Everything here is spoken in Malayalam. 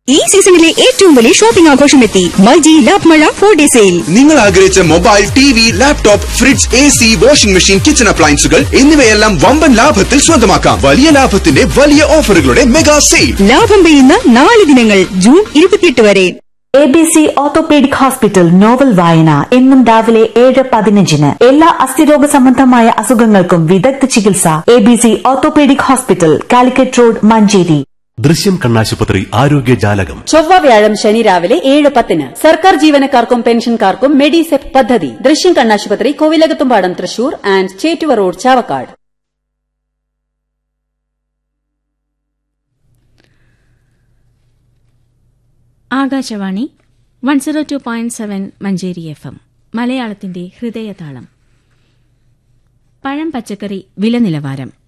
ഈ സീസണിലെ ഏറ്റവും വലിയ ഷോപ്പിംഗ് ആഘോഷം എത്തി മൾജി ലാഭ് മഴ ഫോർ ഡേ സെയിൽ നിങ്ങൾ ആഗ്രഹിച്ച mobile T V laptop fridge A C washing machine kitchen അപ്ലയൻസുകൾ എന്നിവയെല്ലാം വമ്പൻ ലാഭത്തിൽ സ്വന്തമാക്കാം വലിയ ലാഭത്തിന്റെ വലിയ ഓഫറുകളുടെ മെഗാ സെയിൽ ലാഭം പെയ്യുന്ന നാല് ദിനങ്ങൾ ജൂൺ ഇരുപത്തിയെട്ട് വരെ A B C orthopaedic hospital novel വായന എന്നും രാവിലെ ഏഴ് പതിനഞ്ചിന് എല്ലാ അസ്ഥിരോഗ സംബന്ധമായ അസുഖങ്ങൾക്കും വിദഗ്ധ ചികിത്സ A B C orthopaedic hospital Calicut road Manjeri Drishyam കണ്ണാശുപത്രി ആരോഗ്യ ജാലകം ചൊവ്വ വ്യാഴം ശനി രാവിലെ ഏഴ് പത്തിന് സർക്കാർ ജീവനക്കാർക്കും പെൻഷൻകാർക്കും മെഡിസെപ് പദ്ധതി ദൃശ്യം കണ്ണാശുപത്രി Kovilakathumpadam Thrissur and Chettuva road Chavakkad Akashvani one zero two point seven Manjeri F M മലയാളത്തിന്റെ ഹൃദയതാളം പഴം പച്ചക്കറി വില നിലവാരം